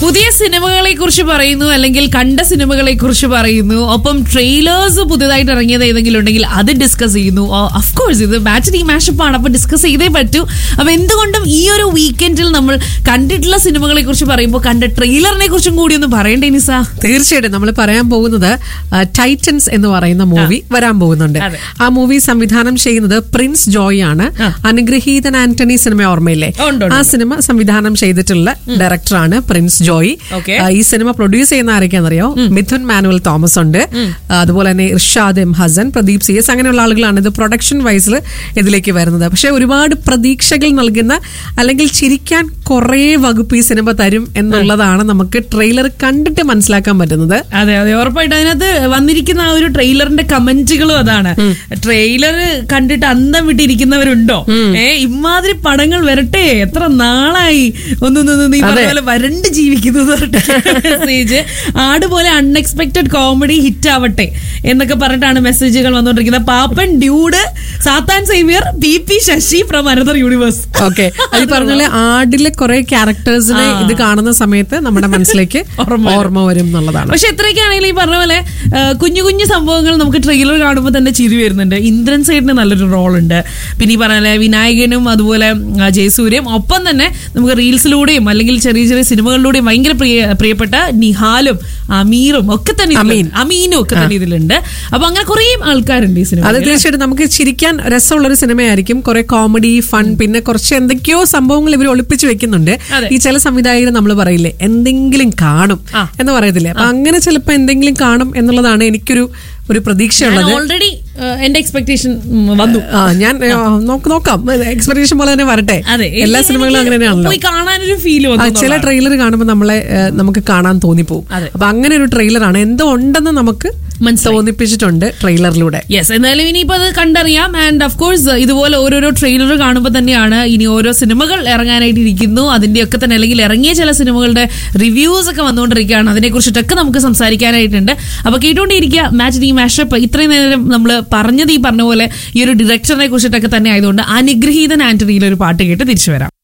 പുതിയ സിനിമകളെ കുറിച്ച് പറയുന്നു അല്ലെങ്കിൽ കണ്ട സിനിമകളെ കുറിച്ച് പറയുന്നു ഒപ്പം ട്രെയിലേഴ്സ് പുതിയതായിട്ട് ഇറങ്ങിയത് ഏതെങ്കിലും ഉണ്ടെങ്കിൽ അത് ഡിസ്കസ് ചെയ്യുന്നു അഫ്കോഴ്സ് ഇത് മാച്ച് ഈ മാഷപ്പ് ആണ് അപ്പൊ ഡിസ്കസ് ചെയ്തേ പറ്റൂ അപ്പൊ എന്തുകൊണ്ടും ഈ ഒരു വീക്കെൻഡിൽ നമ്മൾ കണ്ടിട്ടുള്ള സിനിമകളെ കുറിച്ച് പറയുമ്പോൾ കണ്ട ട്രെയിലറിനെ കുറിച്ചും കൂടി ഒന്ന് പറയണ്ടേ നിസ തീർച്ചയായിട്ടും നമ്മൾ പറയാൻ പോകുന്നത് ടൈറ്റൻസ് എന്ന് പറയുന്ന മൂവി വരാൻ പോകുന്നുണ്ട് അതെ. ആ മൂവി സംവിധാനം ചെയ്യുന്നത് പ്രിൻസ് ജോയ് ആണ് ആ. അനുഗ്രഹീതൻ ആന്റണി സിനിമ ഓർമ്മയില്ലേ ഉണ്ട്, ഉണ്ട്. ആ സിനിമ സംവിധാനം ചെയ്തിട്ടുള്ള ഡയറക്ടറാണ് പ്രിൻസ് ജോയ് Okay. ആ, ഈ സിനിമ പ്രൊഡ്യൂസ് ചെയ്യുന്ന ആരൊക്കെയാണെന്നറിയോ മിഥുൻ മാനുവൽ തോമസ് ഉണ്ട് ആ, അതുപോലെ തന്നെ Irshad M Hasan Pradeep C S അങ്ങനെയുള്ള ആളുകളാണ് ഇത് പ്രൊഡക്ഷൻ വൈസിൽ ഇതിലേക്ക് വരുന്നത് പക്ഷെ ഒരുപാട് പ്രതീക്ഷകൾ നൽകുന്ന അല്ലെങ്കിൽ ചിരിക്കാൻ കുറേ വകുപ്പ് ഈ സിനിമ തരും എന്നുള്ളതാണ് നമുക്ക് ട്രെയിലർ കണ്ടിട്ട് മനസ്സിലാക്കാൻ പറ്റുന്നത് അതെ അതെ ഉറപ്പായിട്ടും അതിനകത്ത് വന്നിരിക്കുന്ന ആ ഒരു ട്രെയിലറിന്റെ കമന്റുകളും അതാണ് ട്രെയിലർ കണ്ടിട്ട് അന്തം വിട്ടിരിക്കുന്നവരുണ്ടോ ഏ ഇമാതിരി പടങ്ങൾ വരട്ടെ എത്ര നാളായി ഒന്നൊന്നും നീ പറഞ്ഞ പോലെ വരണ്ട് ജീവിക്കുന്നത് മെസ്സേജ് ആട് പോലെ അൺഎക്സ്പെക്ടഡ് കോമഡി ഹിറ്റ് ആവട്ടെ എന്നൊക്കെ പറഞ്ഞിട്ടാണ് മെസ്സേജുകൾ വന്നുകൊണ്ടിരിക്കുന്നത് പാപ്പൻ ഡ്യൂഡ് സാത്താൻ Xavier P P Sasi from another universe okay അത് പറഞ്ഞ പോലെ ആടിലെ കുറെ ക്യാരക്ടേഴ്സിനെ ഇത് കാണുന്ന സമയത്ത് നമ്മുടെ മനസ്സിലേക്ക് ഓർമ്മ ഓർമ്മ വരും എന്നുള്ളതാണ് പക്ഷെ എത്രയൊക്കെയാണെങ്കിലും ഈ പറഞ്ഞ പോലെ ആ, കുഞ്ഞു കുഞ്ഞു സംഭവങ്ങൾ നമുക്ക് ട്രെയിലർ കാണുമ്പോൾ തന്നെ ചിരി വരുന്നുണ്ട് ഇന്ദ്രൻ സൈഡിന് നല്ലൊരു റോൾ ഉണ്ട് പിന്നെ ഈ പറഞ്ഞ പോലെ വിനായകനും അതുപോലെ ആ, ജയസൂര്യയും ഒപ്പം തന്നെ നമുക്ക് റീൽസിലൂടെയും അല്ലെങ്കിൽ ചെറിയ ചെറിയ സിനിമകളിലൂടെയും ഭയങ്കര പ്രിയ പ്രിയപ്പെട്ട നിഹാലും അമീറും ഒക്കെ തന്നെ ഇതിലുണ്ട്. അമീനും ഒക്കെ തന്നെ ഇതിലുണ്ട് അപ്പൊ അങ്ങനെ കുറേ ആൾക്കാരുണ്ട് ഈ സിനിമ അത് തീർച്ചയായിട്ടും നമുക്ക് ചിരിക്കാൻ രസമുള്ള ഒരു സിനിമയായിരിക്കും കുറെ കോമഡി ഫൺ പിന്നെ കുറച്ച് എന്തൊക്കെയോ സംഭവങ്ങൾ ഇവർ ഒളിപ്പിച്ചു വെക്കുന്നുണ്ട് അതെ. ഈ ചില സംവിധായകർ നമ്മൾ പറയില്ലേ എന്തെങ്കിലും കാണും ആ. എന്ന് പറയത്തില്ലേ അപ്പൊ അങ്ങനെ ചിലപ്പോ എന്തെങ്കിലും കാണും എന്നുള്ളതാണ് എനിക്കൊരു ഒരു പ്രതീക്ഷയുള്ളത് ഓൾറെഡി എന്റെ എക്സ്പെക്ടേഷൻ വന്നു ആ ഞാൻ ആ, നോക്ക് നോക്കാം എക്സ്പെക്ടേഷൻ പോലെ തന്നെ വരട്ടെ അതെ എല്ലാ സിനിമകളും അങ്ങനെ തന്നെയാണല്ലോ പോയി കാണാനൊരു ഫീൽ ആ, വന്നു ചില ട്രെയിലർ കാണുമ്പോൾ നമ്മളെ ഏ, നമുക്ക് കാണാൻ തോന്നിപ്പോവും അതെ. അപ്പൊ അങ്ങനെ ഒരു ട്രെയിലറാണ് എന്തോ ഉണ്ടെന്ന് നമുക്ക് മനസ്സിലായി. തോന്നിപ്പിച്ചിട്ടുണ്ട് ട്രെയിലറിലൂടെ യെസ് എന്തായാലും ഇനിയിപ്പോ അത് കണ്ടറിയാം ആൻഡ് ഓഫ് കോഴ്സ് ഇതുപോലെ ഓരോരോ ട്രെയിലർ കാണുമ്പോൾ തന്നെയാണ് ഇനി ഓരോ സിനിമകൾ ഇറങ്ങാനായിട്ട് ഇരിക്കുന്നു അതിന്റെയൊക്കെ തന്നെ അല്ലെങ്കിൽ ഇറങ്ങിയ ചില സിനിമകളുടെ റിവ്യൂസ് ഒക്കെ വന്നുകൊണ്ടിരിക്കുകയാണ് അതിനെ കുറിച്ചിട്ടൊക്കെ നമുക്ക് സംസാരിക്കാനായിട്ടുണ്ട് അപ്പൊ കേട്ടുകൊണ്ടിരിക്കുക മാച്ച് ഈ മാഷപ്പ് ഇത്രയും നേരം നമ്മൾ പറഞ്ഞത് ഈ പറഞ്ഞ പോലെ ഈ ഒരു ഡയറക്ടറിനെ കുറിച്ചിട്ടൊക്കെ തന്നെ ആയതുകൊണ്ട് അനുഗ്രഹീതൻ ആന്റണിയിലെ ഒരു പാട്ട് കേട്ട് തിരിച്ചു വരാം